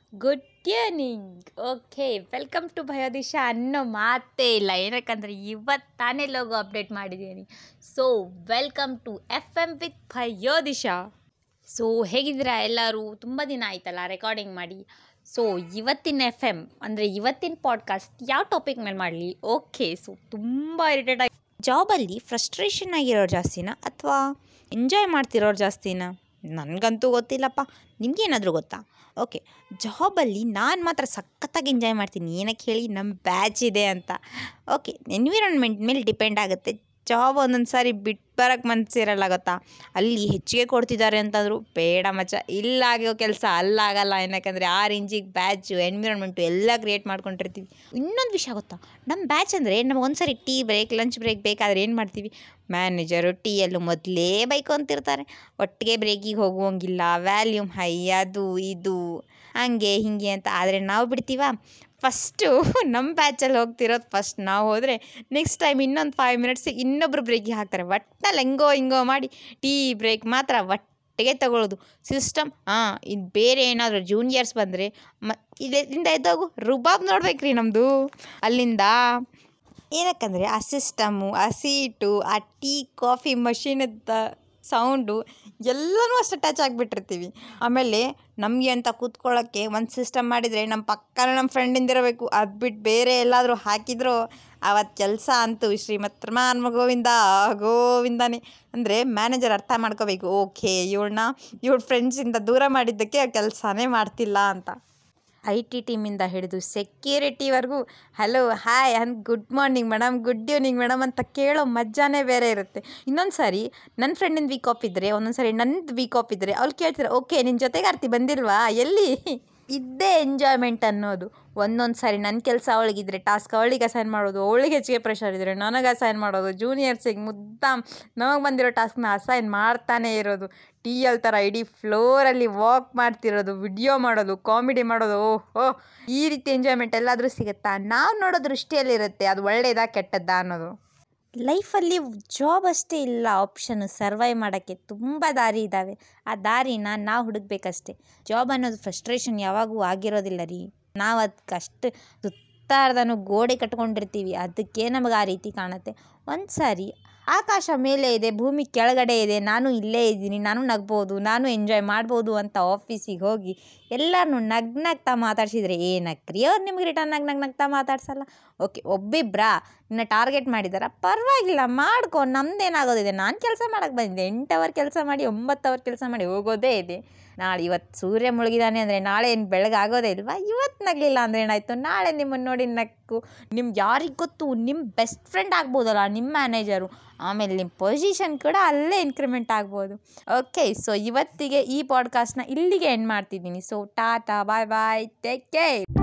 good evening okay welcome to ಭಯೋದಿಶಾ ಅನ್ನೋ ಮಾತೇ ಇಲ್ಲ ಏನಕ್ಕಂದರೆ ಇವತ್ತು ತಾನೇ ಲೋಗೋ ಅಪ್ಡೇಟ್ ಮಾಡಿದ್ದೀನಿ so welcome to F M with ಭಯೋದಿಶಾ ಸೊ ಹೇಗಿದ್ದೀರಾ ಎಲ್ಲರೂ ತುಂಬ ದಿನ ಆಯ್ತಲ್ಲ ರೆಕಾರ್ಡಿಂಗ್ ಮಾಡಿ ಸೊ ಇವತ್ತಿನ ಎಫ್ ಎಮ್ ಅಂದರೆ ಇವತ್ತಿನ ಪಾಡ್ಕಾಸ್ಟ್ ಯಾವ ಟಾಪಿಕ್ ಮೇಲೆ ಮಾಡಲಿ ಓಕೆ ಸೊ ತುಂಬ ಇರಿಟೇಟ್ ಆಗಿ ಜಾಬಲ್ಲಿ ಫ್ರಸ್ಟ್ರೇಷನ್ ಆಗಿರೋರು ಜಾಸ್ತಿನಾ ಅಥವಾ ಎಂಜಾಯ್ ಮಾಡ್ತಿರೋರು ಜಾಸ್ತಿನಾ ನನಗಂತೂ ಗೊತ್ತಿಲ್ಲಪ್ಪ ನಿಮಗೇನಾದರೂ ಗೊತ್ತಾ ಓಕೆ ಜಾಬಲ್ಲಿ ನಾನು ಮಾತ್ರ ಸಖತ್ತಾಗಿ ಎಂಜಾಯ್ ಮಾಡ್ತೀನಿ ಏನಕ್ಕೆ ಹೇಳಿ ನಮ್ಮ ಬ್ಯಾಚ್ ಇದೆ ಅಂತ ಓಕೆ ಎನ್ವಿರಾನ್ಮೆಂಟ್ ಮೇಲೆ ಡಿಪೆಂಡ್ ಆಗುತ್ತೆ ಜಾಬ್ ಒಂದೊಂದು ಸಾರಿ ಬಿಟ್ಟು ಬರೋಕ್ಕೆ ಮನಸ್ಸಿರಲ್ಲ ಗೊತ್ತಾ ಅಲ್ಲಿ ಹೆಚ್ಚಿಗೆ ಕೊಡ್ತಿದ್ದಾರೆ ಅಂತಂದರು ಬೇಡ ಮಚ್ಚ ಇಲ್ಲಾಗೋ ಕೆಲಸ ಅಲ್ಲಾಗಲ್ಲ ಏನಕ್ಕಂದರೆ ಆ ರೇಂಜಿಗೆ ಬ್ಯಾಚು ಎನ್ವಿರಾನ್ಮೆಂಟು ಎಲ್ಲ ಕ್ರಿಯೇಟ್ ಮಾಡ್ಕೊಂಡಿರ್ತೀವಿ ಇನ್ನೊಂದು ವಿಷಯ ಗೊತ್ತಾ ನಮ್ಮ ಬ್ಯಾಚ್ ಅಂದರೆ ನಮಗೆ ಒಂದ್ಸರಿ ಟೀ ಬ್ರೇಕ್ ಲಂಚ್ ಬ್ರೇಕ್ ಬೇಕಾದ್ರೆ ಏನು ಮಾಡ್ತೀವಿ ಮ್ಯಾನೇಜರು ಟೀಯಲ್ಲೂ ಮೊದಲೇ ಬೈಕೊಂತಿರ್ತಾರೆ ಒಟ್ಟಿಗೆ ಬ್ರೇಕಿಗೆ ಹೋಗುವಂಗಿಲ್ಲ ವ್ಯಾಲ್ಯೂಮ್ ಹೈ ಅದು ಇದು ಹಂಗೆ ಹಿಂಗೆ ಅಂತ ಆದರೆ ನಾವು ಬಿಡ್ತೀವ ಫಸ್ಟು ನಮ್ಮ ಬ್ಯಾಚಲ್ಲಿ ಹೋಗ್ತಿರೋದು ಫಸ್ಟ್ ನಾವು ಹೋದರೆ ನೆಕ್ಸ್ಟ್ ಟೈಮ್ ಇನ್ನೊಂದು ಫೈವ್ ಮಿನಿಟ್ಸಿಗೆ ಇನ್ನೊಬ್ರು ಬ್ರೇಕಿಗೆ ಹಾಕ್ತಾರೆ ಒಟ್ಟಲ್ಲಿ ಹೆಂಗೋ ಹಿಂಗೋ ಮಾಡಿ ಟೀ ಬ್ರೇಕ್ ಮಾತ್ರ ಒಟ್ಟಿಗೆ ತಗೊಳ್ಳೋದು ಸಿಸ್ಟಮ್ ಹಾಂ ಇದು ಬೇರೆ ಏನಾದರೂ ಜೂನಿಯರ್ಸ್ ಬಂದರೆ ಮ ಇಲ್ಲಿಂದ ಎದ್ದೋಗು ರುಬಾಬ್ ನೋಡ್ಬೇಕು ರೀ ನಮ್ಮದು ಅಲ್ಲಿಂದ ಏನಕ್ಕಂದರೆ ಆ ಸಿಸ್ಟಮು ಆ ಸೀಟು ಆ ಟೀ ಕಾಫಿ ಮಷೀನದ ಸೌಂಡು ಎಲ್ಲನೂ ಅಷ್ಟು ಟಚ್ ಆಗಿಬಿಟ್ಟಿರ್ತೀವಿ ಆಮೇಲೆ ನಮಗೆ ಅಂತ ಕೂತ್ಕೊಳ್ಳೋಕ್ಕೆ ಒಂದು ಸಿಸ್ಟಮ್ ಮಾಡಿದರೆ ನಮ್ಮ ಪಕ್ಕನೇ ನಮ್ಮ ಫ್ರೆಂಡಿಂದ ಇರಬೇಕು ಅದು ಬಿಟ್ಟು ಬೇರೆ ಎಲ್ಲಾದರೂ ಹಾಕಿದ್ರು ಅವತ್ತು ಕೆಲಸ ಅಂತೂ ಶ್ರೀಮತ್ ಮಾನ್ಮ ಗೋವಿಂದ ಗೋವಿಂದನೇ ಅಂದರೆ ಮ್ಯಾನೇಜರ್ ಅರ್ಥ ಮಾಡ್ಕೋಬೇಕು ಓಕೆ ಇವಳನ್ನ ಇವಳ ಫ್ರೆಂಡ್ಸಿಂದ ದೂರ ಮಾಡಿದ್ದಕ್ಕೆ ಕೆಲಸನೇ ಮಾಡ್ತಿಲ್ಲ ಅಂತ ಐ ಟಿ ಟೀಮಿಂದ ಹಿಡಿದು ಸೆಕ್ಯೂರಿಟಿವರೆಗೂ hello hi and good morning madam good evening madam ಅಂತ ಕೇಳೋ ಮಜಾನೇ ಬೇರೆ ಇರುತ್ತೆ ಇನ್ನೊಂದು ಸಾರಿ ನನ್ನ ಫ್ರೆಂಡಿನ ವೀಕ್ ಆಫ್ ಇದ್ದರೆ ಒಂದೊಂದು ಸಾರಿ ನನ್ನದು ವೀಕ್ ಆಫ್ ಇದ್ದರೆ ಅವ್ಳು ಕೇಳ್ತಾರೆ ಓಕೆ ನಿನ್ನ ಜೊತೆಗೆ ಆರ್ತಿ ಬಂದಿಲ್ವಾ ಎಲ್ಲಿ ಇದ್ದೇ ಎಂಜಾಯ್ಮೆಂಟ್ ಅನ್ನೋದು ಒಂದೊಂದು ಸಾರಿ ನನ್ನ ಕೆಲಸ ಅವಳಿಗಿದ್ರೆ ಟಾಸ್ಕ್ ಅವಳಿಗೆ ಅಸೈನ್ ಮಾಡೋದು ಅವಳಿಗೆ ಹೆಚ್ಚಿಗೆ ಪ್ರೆಷರ್ ಇದ್ದರೆ ನನಗೆ ಅಸೈನ್ ಮಾಡೋದು ಜೂನಿಯರ್ಸಿಗೆ ಮುದ್ದಾಮ್ ನಮಗೆ ಬಂದಿರೋ ಟಾಸ್ಕ್ನ ಅಸೈನ್ ಮಾಡ್ತಾನೇ ಇರೋದು ಟಿ ಎಲ್ ಥರ ಇಡೀ ಫ್ಲೋರಲ್ಲಿ ವಾಕ್ ಮಾಡ್ತಿರೋದು ವಿಡಿಯೋ ಮಾಡೋದು ಕಾಮಿಡಿ ಮಾಡೋದು ಓಹೋ ಈ ರೀತಿ ಎಂಜಾಯ್ಮೆಂಟ್ ಎಲ್ಲಾದರೂ ಸಿಗುತ್ತಾ ನಾವು ನೋಡೋ ದೃಷ್ಟಿಯಲ್ಲಿರುತ್ತೆ ಅದು ಒಳ್ಳೆಯದಾ ಕೆಟ್ಟದ್ದಾ ಅನ್ನೋದು ಲೈಫಲ್ಲಿ ಜಾಬ್ ಅಷ್ಟೇ ಇಲ್ಲ ಆಪ್ಷನು ಸರ್ವೈವ್ ಮಾಡೋಕ್ಕೆ ತುಂಬ ದಾರಿ ಇದ್ದಾವೆ ಆ ದಾರಿನ ನಾವು ಹುಡುಕ್ಬೇಕಷ್ಟೆ ಜಾಬ್ ಅನ್ನೋದು ಫ್ರಸ್ಟ್ರೇಷನ್ ಯಾವಾಗೂ ಆಗಿರೋದಿಲ್ಲ ರೀ ನಾವು ಅದಕ್ಕಷ್ಟು ಸುತ್ತಾರ್ದನು ಗೋಡೆ ಕಟ್ಕೊಂಡಿರ್ತೀವಿ ಅದಕ್ಕೆ ನಮಗೆ ಆ ರೀತಿ ಕಾಣುತ್ತೆ ಒಂದು ಸಾರಿ ಆಕಾಶ ಮೇಲೆ ಇದೆ ಭೂಮಿ ಕೆಳಗಡೆ ಇದೆ ನಾನು ಇಲ್ಲೇ ಇದ್ದೀನಿ ನಾನು ನಗ್ಬೋದು ನಾನು ಎಂಜಾಯ್ ಮಾಡ್ಬೋದು ಅಂತ ಆಫೀಸಿಗೆ ಹೋಗಿ ಎಲ್ಲರನ್ನೂ ನಗ್ ನಗ್ತಾ ಮಾತಾಡ್ಸಿದ್ರೆ ಏನಕ್ರಿ ಅವ್ರು ನಿಮ್ಗೆ ರಿಟರ್ನ್ ನಗ್ ನಗ್ ನಗ್ತಾ ಮಾತಾಡ್ಸಲ್ಲ ಓಕೆ ಒಬ್ಬಿಬ್ರಾ ನಿನ್ನ ಟಾರ್ಗೆಟ್ ಮಾಡಿದಾರ ಪರವಾಗಿಲ್ಲ ಮಾಡ್ಕೊ ನಮ್ದೇನಾಗೋದಿದೆ ನಾನು ಕೆಲಸ ಮಾಡೋಕ್ಕೆ ಬಂದಿದ್ದೆ ಎಂಟು ಅವರ್ ಕೆಲಸ ಮಾಡಿ ಒಂಬತ್ತು ಅವರ್ ಕೆಲಸ ಮಾಡಿ ಹೋಗೋದೇ ಇದೆ ನಾಳೆ ಇವತ್ತು ಸೂರ್ಯ ಮುಳುಗಿದಾನೆ ಅಂದರೆ ನಾಳೆ ಏನು ಬೆಳಗಾಗೋದೇ ಇಲ್ವಾ ಇವತ್ತು ನಗಲಿಲ್ಲ ಅಂದರೆ ಏನಾಯಿತು ನಾಳೆ ನಿಮ್ಮನ್ನು ನೋಡಿ ನಕ್ಕು ನಿಮ್ಗೆ ಯಾರಿಗೆ ಗೊತ್ತು ನಿಮ್ಮ ಬೆಸ್ಟ್ ಫ್ರೆಂಡ್ ಆಗ್ಬೋದಲ್ಲ ನಿಮ್ಮ ಮ್ಯಾನೇಜರು ಆಮೇಲೆ ನಿಮ್ಮ ಪೊಸಿಷನ್ ಕೂಡ ಅಲ್ಲೇ ಇನ್ಕ್ರಿಮೆಂಟ್ ಆಗ್ಬೋದು ಓಕೆ ಸೊ ಇವತ್ತಿಗೆ ಈ ಪಾಡ್ಕಾಸ್ಟ್ನ ಇಲ್ಲಿಗೆ ಎಂಡ್ ಮಾಡ್ತಿದ್ದೀನಿ so tata bye bye take care